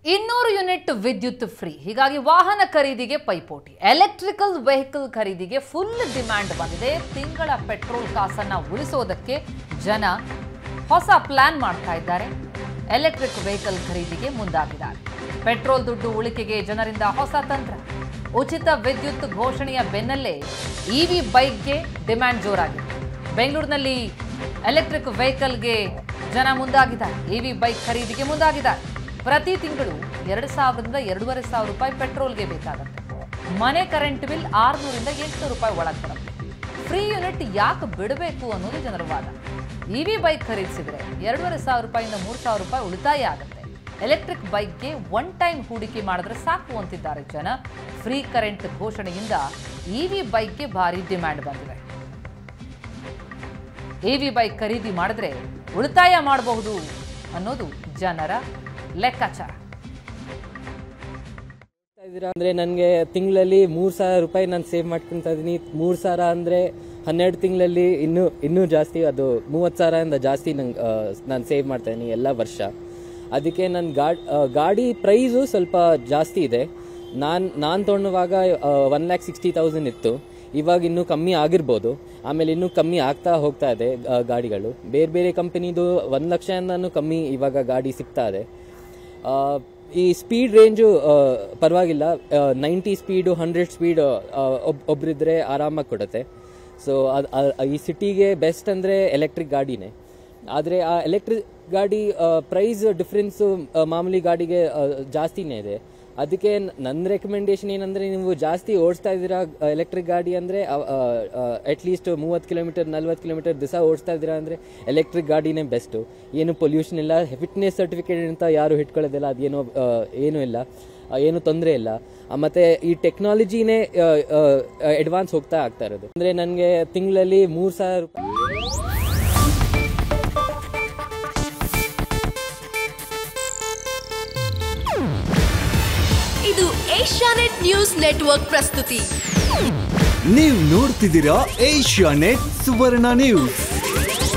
ಇನ್ನೂರು ಯೂನಿಟ್ ವಿದ್ಯುತ್ ಫ್ರೀ ಹೀಗಾಗಿ ವಾಹನ ಖರೀದಿಗೆ ಪೈಪೋಟಿ ಎಲೆಕ್ಟ್ರಿಕಲ್ ವೆಹಿಕಲ್ ಖರೀದಿಗೆ ಫುಲ್ ಡಿಮ್ಯಾಂಡ್ ಬಂದಿದೆ ತಿಂಗಳ ಪೆಟ್ರೋಲ್ ಕಾಸನ್ನ ಉಳಿಸೋದಕ್ಕೆ ಜನ ಹೊಸ ಪ್ಲಾನ್ ಮಾಡ್ತಾ ಇದ್ದಾರೆ ಎಲೆಕ್ಟ್ರಿಕ್ ವೆಹಿಕಲ್ ಖರೀದಿಗೆ ಮುಂದಾಗಿದ್ದಾರೆ ಪೆಟ್ರೋಲ್ ದುಡ್ಡು ಉಳಿಕೆಗೆ ಜನರಿಂದ ಹೊಸ ತಂತ್ರ ಉಚಿತ ವಿದ್ಯುತ್ ಘೋಷಣೆಯ ಬೆನ್ನಲ್ಲೇ ಇವಿ ಬೈಕ್ಗೆ ಡಿಮ್ಯಾಂಡ್ ಜೋರಾಗಿದೆ ಬೆಂಗಳೂರಿನಲ್ಲಿ ಎಲೆಕ್ಟ್ರಿಕ್ ವೆಹಿಕಲ್ಗೆ ಜನ ಮುಂದಾಗಿದ್ದಾರೆ ಇವಿ ಬೈಕ್ ಖರೀದಿಗೆ ಮುಂದಾಗಿದ್ದಾರೆ ಪ್ರತಿ ತಿಂಗಳು ಎರಡು ಸಾವಿರದಿಂದ ಎರಡೂವರೆ ಸಾವಿರ ರೂಪಾಯಿ ಪೆಟ್ರೋಲ್ಗೆ ಬೇಕಾಗುತ್ತೆ ಮನೆ ಕರೆಂಟ್ ಬಿಲ್ ಆರುನೂರಿಂದ ಎಂಟುನೂರು ರೂಪಾಯಿ ಒಳಗೆ ಬರುತ್ತೆ ಫ್ರೀ ಯೂನಿಟ್ ಯಾಕೆ ಬಿಡಬೇಕು ಅನ್ನೋದು ಜನರ ವಾದ ಇವಿ ಬೈಕ್ ಖರೀದಿಸಿದ್ರೆ ಎರಡೂವರೆ ಸಾವಿರ ರೂಪಾಯಿಂದ ಮೂರು ಸಾವಿರ ರೂಪಾಯಿ ಉಳಿತಾಯ ಆಗುತ್ತೆ ಎಲೆಕ್ಟ್ರಿಕ್ ಬೈಕ್ಗೆ ಒನ್ ಟೈಮ್ ಹೂಡಿಕೆ ಮಾಡಿದ್ರೆ ಸಾಕು ಅಂತಿದ್ದಾರೆ ಜನ ಫ್ರೀ ಕರೆಂಟ್ ಘೋಷಣೆಯಿಂದ ಇವಿ ಬೈಕ್ಗೆ ಭಾರಿ ಡಿಮ್ಯಾಂಡ್ ಬಂದಿದೆ ಇವಿ ಬೈಕ್ ಖರೀದಿ ಮಾಡಿದ್ರೆ ಉಳಿತಾಯ ಮಾಡಬಹುದು ಅನ್ನೋದು ಜನರ ಲೆಕ್ಕಾಚಾರ ಮಾಡ್ತಾ ಇದ್ದೀರಾ ಅಂದರೆ ನನಗೆ ತಿಂಗಳಲ್ಲಿ ಮೂರು ಸಾವಿರ ರೂಪಾಯಿ ನಾನು ಸೇವ್ ಮಾಡ್ಕೊತಾ ಇದ್ದೀನಿ ಮೂರು ಸಾವಿರ ಅಂದರೆ ಹನ್ನೆರಡು ತಿಂಗಳಲ್ಲಿ ಇನ್ನೂ ಇನ್ನೂ ಜಾಸ್ತಿ ಅದು ಮೂವತ್ತು ಸಾವಿರದಿಂದ ಜಾಸ್ತಿ ನಂಗೆ ನಾನು ಸೇವ್ ಮಾಡ್ತಾ ಇದ್ದೀನಿ ಎಲ್ಲ ವರ್ಷ ಅದಕ್ಕೆ ನನ್ನ ಗಾಡ್ ಆ, ಗಾಡಿ ಪ್ರೈಸು ಸ್ವಲ್ಪ ಜಾಸ್ತಿ ಇದೆ ನಾನು ನಾನು ತೊಗೊಳ್ಳುವಾಗ ಒನ್ ಲ್ಯಾಕ್ ಸಿಕ್ಸ್ಟಿ ತೌಸಂಡ್ ಇತ್ತು ಇವಾಗ ಇನ್ನೂ ಕಮ್ಮಿ ಆಗಿರ್ಬೋದು ಆಮೇಲೆ ಇನ್ನೂ ಕಮ್ಮಿ ಆಗ್ತಾ ಹೋಗ್ತಾ ಇದೆ ಆ, ಗಾಡಿಗಳು ಬೇರೆ ಬೇರೆ ಕಂಪನಿದು ಒಂದು ಲಕ್ಷದಿಂದನೂ ಕಮ್ಮಿ ಇವಾಗ ಗಾಡಿ ಸಿಗ್ತಾ ಇದೆ ಆ, ಈ ಸ್ಪೀಡ್ ರೇಂಜು ಪರವಾಗಿಲ್ಲ ನೈಂಟಿ ಸ್ಪೀಡು ಹಂಡ್ರೆಡ್ ಸ್ಪೀಡ್ ಒಬ್ರಿದ್ರೆ ಆರಾಮಾಗಿ ಕೊಡುತ್ತೆ ಸೊ ಈ ಸಿಟಿಗೆ ಬೆಸ್ಟ್ ಅಂದರೆ ಎಲೆಕ್ಟ್ರಿಕ್ ಗಾಡಿನೇ ಆದರೆ ಆ ಎಲೆಕ್ಟ್ರಿಕ್ ಗಾಡಿ ಪ್ರೈಸ್ ಡಿಫ್ರೆನ್ಸು ಮಾಮೂಲಿ ಗಾಡಿಗೆ ಆ, ಜಾಸ್ತಿನೇ ಇದೆ ಅದಕ್ಕೆ ನನ್ನ ರೆಕಮೆಂಡೇಶನ್ ಏನಂದರೆ ನೀವು ಜಾಸ್ತಿ ಓಡಿಸ್ತಾ ಇದ್ದೀರಾ ಎಲೆಕ್ಟ್ರಿಕ್ ಗಾಡಿ ಅಂದರೆ ಅಟ್ಲೀಸ್ಟ್ ಮೂವತ್ತು ಕಿಲೋಮೀಟರ್ ನಲ್ವತ್ತು ಕಿಲೋಮೀಟರ್ ದಿವಸ ಓಡಿಸ್ತಾ ಇದ್ದೀರಾ ಅಂದರೆ ಎಲೆಕ್ಟ್ರಿಕ್ ಗಾಡಿನೇ ಬೆಸ್ಟು ಏನು ಪೊಲ್ಯೂಷನ್ ಇಲ್ಲ ಫಿಟ್ನೆಸ್ ಸರ್ಟಿಫಿಕೇಟ್ ಅಂತ ಯಾರು ಹಿಡ್ಕೊಳ್ಳೋದಿಲ್ಲ ಅದೇನೋ ಆ, ಏನೂ ಇಲ್ಲ ಆ, ಏನು ತೊಂದರೆ ಇಲ್ಲ ಆ, ಮತ್ತೆ ಈ ಟೆಕ್ನಾಲಜಿನೇ ಅಡ್ವಾನ್ಸ್ ಹೋಗ್ತಾ ಆಗ್ತಾ ಇರೋದು ಅಂದರೆ ನನಗೆ ತಿಂಗಳಲ್ಲಿ ಮೂರು ಸಾವಿರ ರೂಪಾಯಿ ಇದು ಏಷ್ಯಾನೆಟ್ ನ್ಯೂಸ್ ನೆಟ್ವರ್ಕ್ ಪ್ರಸ್ತುತಿ ನೀವು ನೋಡ್ತಿದ್ದೀರಾ ಏಷ್ಯಾ ನೆಟ್ ಸುವರ್ಣ ನ್ಯೂಸ್